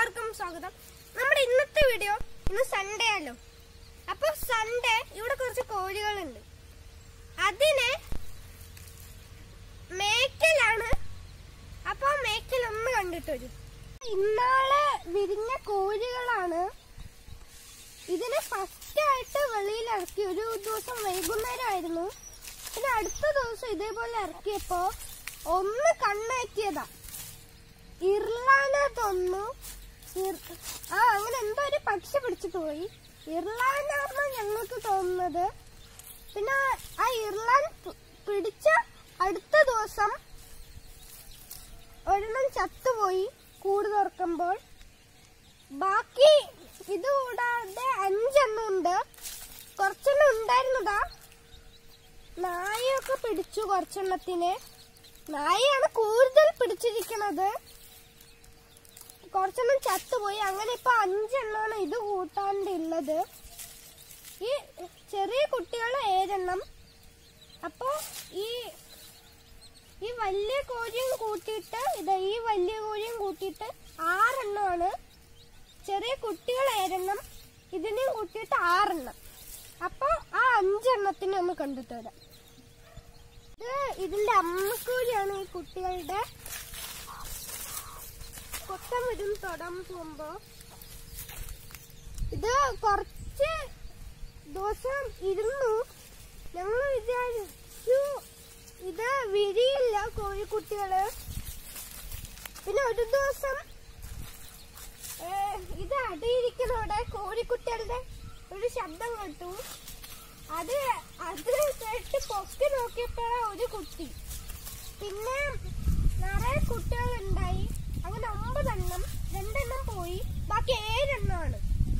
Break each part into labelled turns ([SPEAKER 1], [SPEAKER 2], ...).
[SPEAKER 1] എല്ലാവർക്കും സ്വാഗതം നമ്മുടെ ഇന്നത്തെ വീഡിയോ ഇന്ന് സൺഡേ ആണല്ലോ അപ്പൊ സൺഡേ ഇവിടെ കുറച്ച് കോഴികളുണ്ട് അതിനെ മേക്കലാണ് അപ്പൊ മേക്കൽ ഒന്ന് കണ്ടിട്ട് വരും ഇന്നാളെ വിരിഞ്ഞ കോഴികളാണ് ഇതിനെ ഫസ്റ്റ് ആയിട്ട് വെളിയിൽ ഇറക്കി ഒരു ദിവസം വൈകുന്നേരമായിരുന്നു പിന്നെ അടുത്ത ദിവസം ഇതേപോലെ ഇറക്കിയപ്പോ ഒന്ന് കണ്ണേറ്റിയതാ ഇർലാന തോന്നുന്നു ഇർ- ആ അങ്ങനെ എന്തോ ഒരു പക്ഷി പിടിച്ചിട്ട് പോയി ഇർലാനാണ് ഞങ്ങൾക്ക് തോന്നുന്നത് പിന്നെ ആ ഇർലാൻ പി- പിടിച്ച അടുത്ത ദിവസം ഒരെണ്ണം ചത്തുപോയി കൂട് തുറക്കുമ്പോൾ ബാക്കി ഇത് കൂടാതെ അഞ്ചെണ്ണം ഉണ്ട് കുറച്ചെണ്ണം ഉണ്ടായിരുന്നതാ നായയൊക്കെ പിടിച്ചു കുറച്ചെണ്ണത്തിനെ നായയാണ് കൂടുതൽ പിടിച്ചിരിക്കുന്നത് കുറച്ചെണ്ണം ചത്തുപോയി അങ്ങനെ ഇപ്പൊ അഞ്ചെണ്ണമാണ് ഇത് കൂട്ടാണ്ടുള്ളത് ഈ ചെറിയ കുട്ടികൾ ഏഴെണ്ണം അപ്പോ ഈ ഈ വലിയ കോഴിയും കൂട്ടിയിട്ട് ഇത് ഈ വലിയ കോഴിയും കൂട്ടിയിട്ട് ആറെണ്ണമാണ് ചെറിയ കുട്ടികൾ ഏഴെണ്ണം ഇതിനെയും കൂട്ടിയിട്ട് ആറെണ്ണം അപ്പൊ ആ അഞ്ചെണ്ണത്തിനെ ഒന്ന് കണ്ടിട്ട് വരാം ഇത് ഇതിന്റെ അമ്മക്കൂരിയാണ് ഈ കുട്ടികളുടെ കൊത്തം വരും തൊടാൻ പോകുമ്പോ ഇത് കുറച്ച് ദിവസം ഇരുന്നു ഞങ്ങൾ വിചാരിച്ചു ഇത് വിരിയില്ല കോഴിക്കുട്ടികള് പിന്നെ ഒരു ദിവസം ഏ, ഇത് അടിയിരിക്കുന്നവിടെ കോഴിക്കുട്ടികളുടെ ഒരു ശബ്ദം കേട്ടു അത് അത് കേട്ട് പൊക്കി നോക്കിയപ്പോ ഒരു കുട്ടി പിന്നെ നിറയെ കുട്ടികൾ ഉണ്ടായി അങ്ങനെ ഒമ്പതെണ്ണം രണ്ടെണ്ണം പോയി ബാക്കി ഏഴെണ്ണമാണ്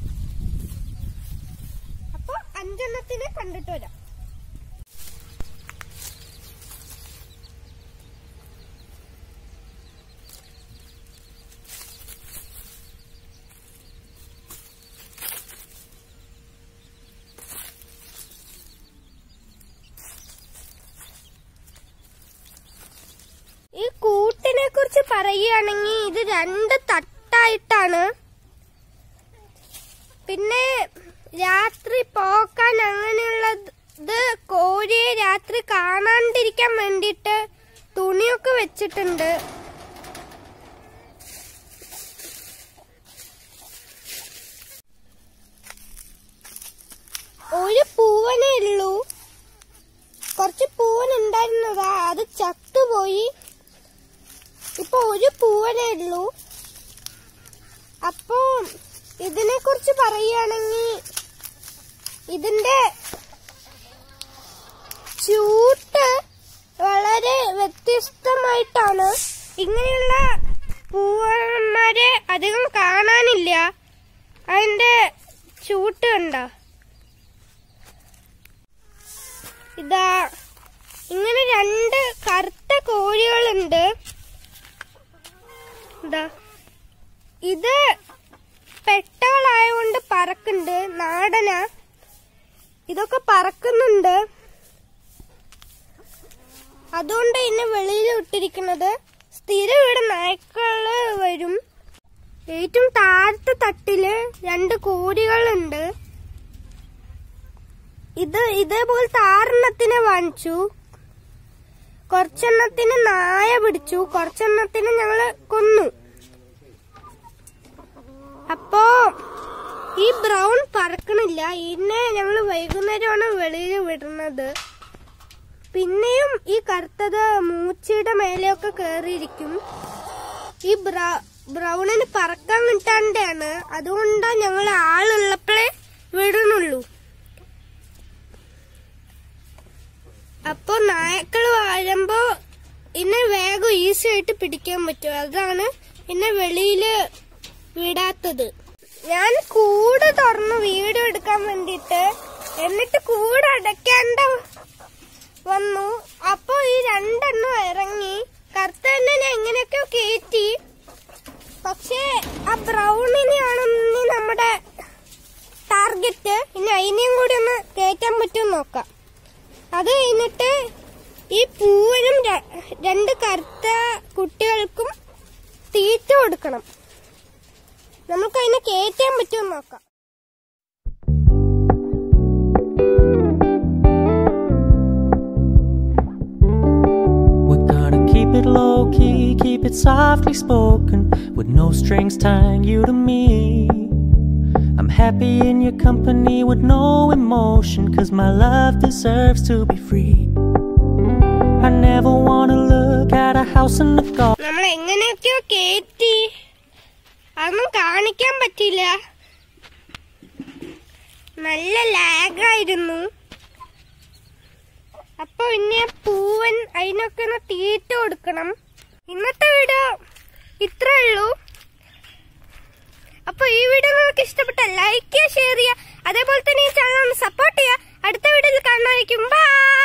[SPEAKER 1] അപ്പൊ അഞ്ചെണ്ണത്തിനെ കണ്ടിട്ട് വരാം ഈ കൂട്ടിനെ കുറിച്ച് പറയുകയാണെങ്കിൽ ഇത് രണ്ട് തട്ടായിട്ടാണ് പിന്നെ രാത്രി പോക്കാൻ അങ്ങനെയുള്ളത് കോഴിയെ രാത്രി കാണാണ്ടിരിക്കാൻ വേണ്ടിയിട്ട് തുണിയൊക്കെ വെച്ചിട്ടുണ്ട് ഒരു പൂവനേ ഉള്ളൂ കുറച്ച് പൂവൻ ഉണ്ടായിരുന്നതാ അത് ചത്തുപോയി ഇപ്പൊ ഒരു പൂവനേ ഉള്ളൂ അപ്പോ ഇതിനെ കുറിച്ച് പറയുകയാണെങ്കിൽ ഇതിന്റെ ചൂട്ട് വളരെ വ്യത്യസ്തമായിട്ടാണ് ഇങ്ങനെയുള്ള പൂവന്മാരെ അധികം കാണാനില്ല അതിന്റെ ചൂട്ട് കണ്ടോ ഇതാ ഇങ്ങനെ രണ്ട് കറുത്ത കോഴികളുണ്ട് ഇതാ ഇത് പെട്ടകളായതുകൊണ്ട് പറക്കുന്നുണ്ട് നാടനാ ഇതൊക്കെ പറക്കുന്നുണ്ട് അതുകൊണ്ട് ഇന്നെ വെളിയിൽ വിട്ടിരിക്കുന്നത് സ്ഥിരം ഇവിടെ നായ്ക്കള് വരും ഏറ്റവും താഴത്തെ തട്ടില് രണ്ട് കോഴികളുണ്ട് ഇത് ഇതേപോലത്തെ ആറെണ്ണത്തിനെ വാങ്ങിച്ചു കുറച്ചെണ്ണത്തിന് നായ പിടിച്ചു കുറച്ചെണ്ണത്തിന് ഞങ്ങള് കൊന്നു അപ്പോ ഈ ബ്രൗൺ പറക്കണില്ല ഇതിനെ ഞങ്ങള് വൈകുന്നേരമാണ് വെളിയിൽ വിടുന്നത് പിന്നെയും ഈ കറുത്തത് മൂച്ചയുടെ മേലെയൊക്കെ കേറിയിരിക്കും ഈ ബ്ര- ബ്രൗണിന് പറക്കാൻ കിട്ടാണ്ടാണ് അതുകൊണ്ടാ ഞങ്ങൾ ആളുള്ളപ്പോഴേ വിടുന്നുള്ളൂ അപ്പൊ നായക്കൾ വാഴുമ്പോ എന്നെ വേഗം ഈസി ആയിട്ട് പിടിക്കാൻ പറ്റും അതാണ് എന്നെ വെളിയില് വിടാത്തത് ഞാൻ കൂട് തുറന്ന് വീഡിയോ എടുക്കാൻ വേണ്ടിട്ട് എന്നിട്ട് കൂട് അടയ്ക്കാണ്ട വന്നു അപ്പൊ ഈ രണ്ടെണ്ണം ഇറങ്ങി കറുത്തന്നെ എങ്ങനെയൊക്കെയോ കയറ്റി പക്ഷേ ആ ബ്രൗണിനെയാണ് ഇനി നമ്മുടെ ടാർഗറ്റ് ഇനി അതിനെയും കൂടി ഒന്ന് കയറ്റാൻ പറ്റും നോക്കാം അത് കഴിഞ്ഞിട്ട് ഈ പൂവനും ര- രണ്ട് കറുത്ത കുട്ടികൾക്കും തീറ്റ കൊടുക്കണം നമുക്ക് അതിനെ കയറ്റാൻ പറ്റുമോ നോക്കാം
[SPEAKER 2] We're gonna keep it low key, keep it softly spoken, with no strings tying you to me. I'm happy in your company with no emotion, cause my love deserves to be free. I never wanna look at a house in the garden.
[SPEAKER 1] നമ്മൾ എങ്ങനെയൊക്കെയോ കയറ്റി അതൊന്നും കാണിക്കാൻ പറ്റില്ല നല്ല ലാഗായിരുന്നു അപ്പൊ ഇനി ആ പൂവൻ അതിനൊക്കെ ഒന്ന് തീറ്റ കൊടുക്കണം ഇന്നത്തെ വീഡിയോ ഇത്രേ ഉള്ളൂ അപ്പൊ ഈ വീഡിയോ നിങ്ങൾക്ക് ഇഷ്ടപ്പെട്ട ലൈക്ക് ചെയ്യുക ഷെയർ ചെയ്യുക അതേപോലെ തന്നെ ഈ ചാനൽ ഒന്ന് സപ്പോർട്ട് ചെയ്യുക അടുത്ത വീഡിയോയിൽ കാണാനായിരിക്കും ബൈ